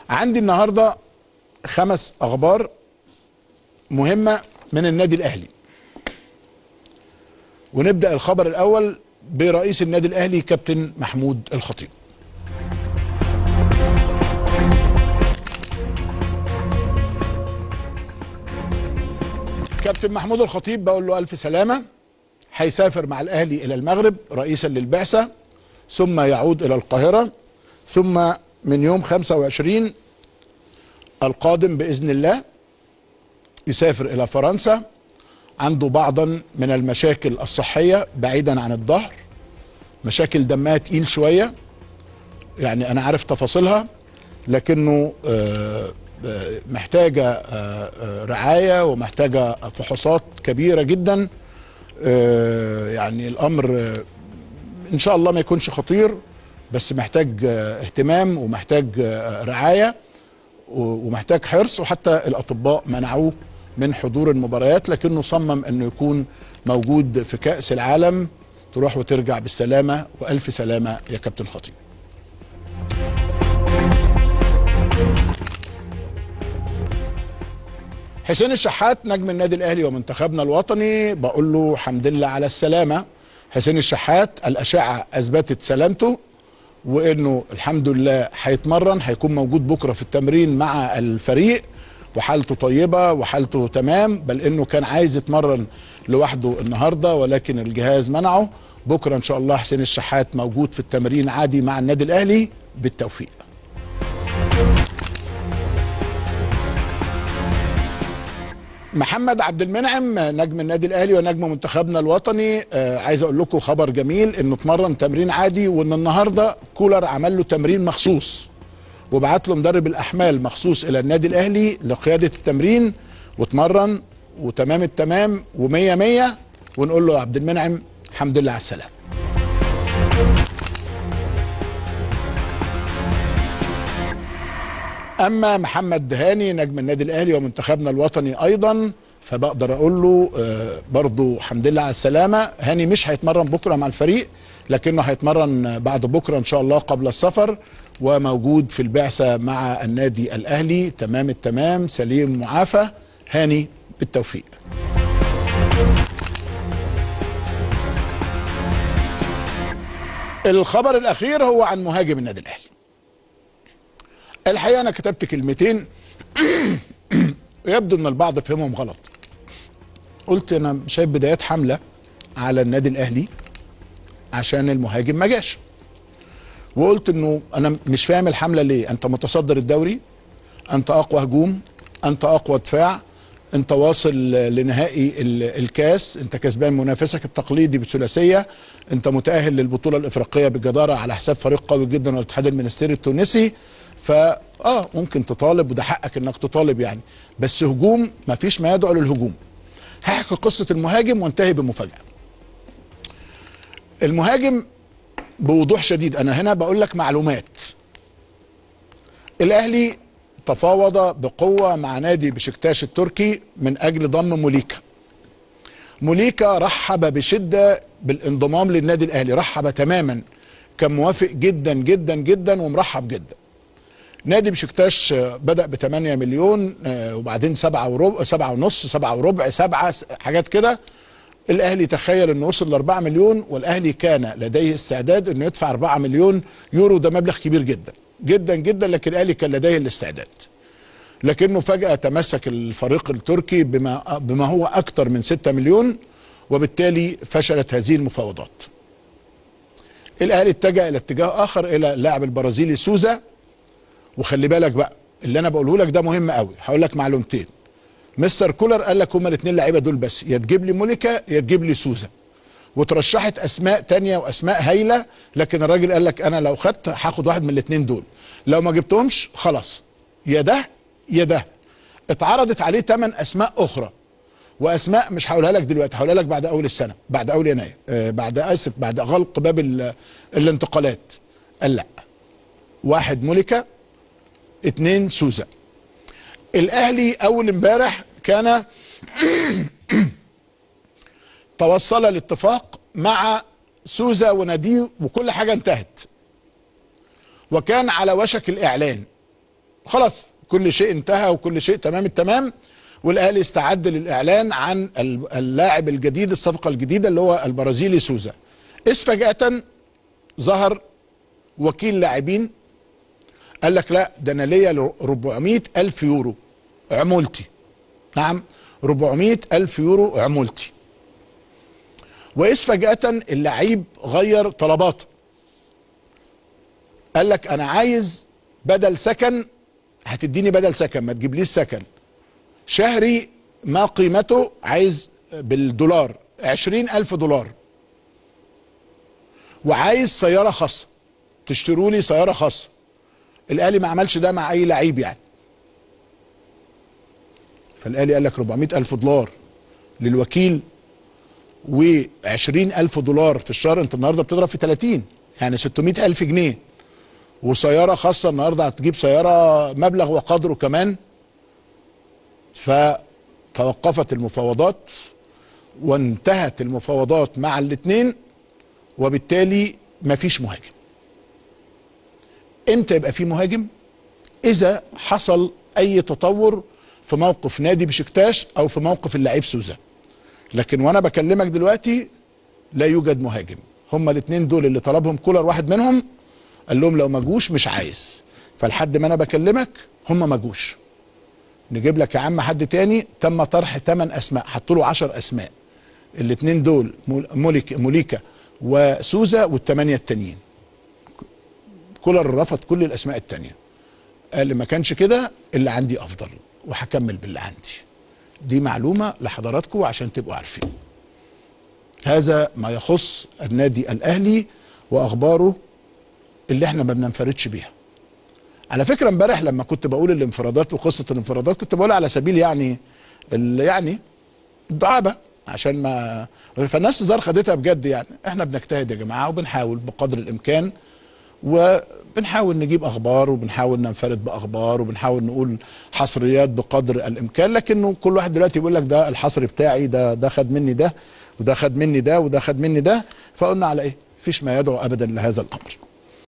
عندي النهارده خمس اخبار مهمه من النادي الاهلي ونبدا الخبر الاول برئيس النادي الاهلي كابتن محمود الخطيب كابتن محمود الخطيب بقول له الف سلامه هيسافر مع الاهلي الى المغرب رئيسا للبعثه ثم يعود الى القاهره ثم من يوم 25 القادم باذن الله يسافر الى فرنسا عنده بعضا من المشاكل الصحيه بعيدا عن الظهر مشاكل دمها تقيل شويه يعني انا عارف تفاصيلها لكنه آه، آه، محتاجه آه، آه، رعايه ومحتاجه فحوصات كبيره جدا آه، يعني الامر آه، ان شاء الله ما يكونش خطير بس محتاج آه، اهتمام ومحتاج آه، رعايه و- ومحتاج حرص وحتى الاطباء منعوه من حضور المباريات لكنه صمم انه يكون موجود في كاس العالم تروح وترجع بالسلامه والف سلامه يا كابتن خطيب حسين الشحات نجم النادي الاهلي ومنتخبنا الوطني بقول له حمد لله على السلامه حسين الشحات الاشعه اثبتت سلامته وانه الحمد لله هيتمرن هيكون موجود بكره في التمرين مع الفريق وحالته طيبه وحالته تمام بل انه كان عايز يتمرن لوحده النهارده ولكن الجهاز منعه بكره ان شاء الله حسين الشحات موجود في التمرين عادي مع النادي الاهلي بالتوفيق محمد عبد المنعم نجم النادي الاهلي ونجم منتخبنا الوطني آه عايز اقول لكم خبر جميل انه اتمرن تمرين عادي وان النهارده كولر عمل له تمرين مخصوص وبعت له مدرب الاحمال مخصوص الى النادي الاهلي لقياده التمرين واتمرن وتمام التمام ومية مية ونقول له يا عبد المنعم الحمد لله على السلامه اما محمد هاني نجم النادي الاهلي ومنتخبنا الوطني ايضا فبقدر اقول له آه، برضو الحمد لله على السلامه هاني مش هيتمرن بكره مع الفريق لكنه هيتمرن بعد بكره ان شاء الله قبل السفر وموجود في البعثه مع النادي الاهلي تمام التمام سليم معافى هاني بالتوفيق الخبر الاخير هو عن مهاجم النادي الاهلي الحقيقه انا كتبت كلمتين يبدو ان البعض فهمهم غلط قلت انا شايف بدايات حمله على النادي الاهلي عشان المهاجم ما جاش وقلت انه انا مش فاهم الحمله ليه انت متصدر الدوري انت اقوى هجوم انت اقوى دفاع انت واصل لنهائي ال- الكاس انت كسبان منافسك التقليدي بثلاثيه انت متاهل للبطوله الافريقيه بجداره على حساب فريق قوي جدا والاتحاد المنستيري التونسي فا اه ممكن تطالب وده حقك انك تطالب يعني بس هجوم ما فيش ما يدعو للهجوم هحكي قصه المهاجم وانتهي بمفاجاه المهاجم بوضوح شديد انا هنا بقول لك معلومات الاهلي تفاوض بقوه مع نادي بشكتاش التركي من اجل ضم موليكا موليكا رحب بشده بالانضمام للنادي الاهلي رحب تماما كان موافق جدا جدا جدا ومرحب جدا نادي بشكتاش آه، بدا ب 8 مليون آه، وبعدين 7 وربع 7 ونص 7 وربع 7 حاجات كده الاهلي تخيل انه وصل ل 4 مليون والاهلي كان لديه استعداد انه يدفع 4 مليون يورو ده مبلغ كبير جدا جدا جدا لكن الاهلي كان لديه الاستعداد لكنه فجاه تمسك الفريق التركي بما بما هو اكثر من 6 مليون وبالتالي فشلت هذه المفاوضات الاهلي اتجه الى اتجاه اخر الى اللاعب البرازيلي سوزا وخلي بالك بقى اللي انا بقوله لك ده مهم قوي هقول لك معلومتين مستر كولر قال لك هما الاثنين لعيبه دول بس يا تجيب لي مونيكا يا تجيب لي سوزا وترشحت اسماء تانية واسماء هايله لكن الراجل قال لك انا لو خدت هاخد واحد من الاثنين دول لو ما جبتهمش خلاص يا ده يا ده اتعرضت عليه ثمان اسماء اخرى واسماء مش هقولها لك دلوقتي هقولها لك بعد اول السنه بعد اول يناير آه بعد اسف بعد غلق باب ال- الانتقالات قال لا واحد موليكا اتنين سوزا الاهلي اول امبارح كان توصل لاتفاق مع سوزا وناديه وكل حاجه انتهت وكان على وشك الاعلان خلاص كل شيء انتهى وكل شيء تمام التمام والاهلي استعد للاعلان عن ال- اللاعب الجديد الصفقه الجديده اللي هو البرازيلي سوزا اذ فجاه ظهر وكيل لاعبين قال لك لا ده انا ليا 400 الف يورو عمولتي نعم 400 الف يورو عمولتي واذ فجاه اللعيب غير طلباته قال لك انا عايز بدل سكن هتديني بدل سكن ما تجيبليش سكن شهري ما قيمته عايز بالدولار عشرين ألف دولار وعايز سيارة خاصة تشتروا لي سيارة خاصة الأهلي ما عملش ده مع أي لعيب يعني فالأهلي قال لك 400 ألف دولار للوكيل و20 ألف دولار في الشهر أنت النهاردة بتضرب في 30 يعني 600 ألف جنيه وسيارة خاصة النهاردة هتجيب سيارة مبلغ وقدره كمان فتوقفت المفاوضات وانتهت المفاوضات مع الاثنين وبالتالي مفيش مهاجم امتى يبقى في مهاجم اذا حصل اي تطور في موقف نادي بشكتاش او في موقف اللعيب سوزا لكن وانا بكلمك دلوقتي لا يوجد مهاجم هما الاثنين دول اللي طلبهم كولر واحد منهم قال لهم لو ما جوش مش عايز فلحد ما انا بكلمك هما ما جوش نجيب لك يا عم حد تاني تم طرح 8 اسماء حطوا له 10 اسماء الاثنين دول مول- موليك موليكا وسوزا والثمانيه التانيين كولر رفض كل الاسماء التانيه قال لي ما كانش كده اللي عندي افضل وهكمل باللي عندي دي معلومه لحضراتكم عشان تبقوا عارفين هذا ما يخص النادي الاهلي واخباره اللي احنا ما بننفردش بيها على فكره امبارح لما كنت بقول الانفرادات وقصه الانفرادات كنت بقول على سبيل يعني ال- يعني الدعابه عشان ما فالناس زار خدتها بجد يعني احنا بنجتهد يا جماعه وبنحاول بقدر الامكان وبنحاول نجيب اخبار وبنحاول ننفرد باخبار وبنحاول نقول حصريات بقدر الامكان لكنه كل واحد دلوقتي بيقول لك ده الحصري بتاعي ده ده خد مني ده وده خد مني ده وده خد مني ده فقلنا على ايه؟ مفيش ما يدعو ابدا لهذا الامر.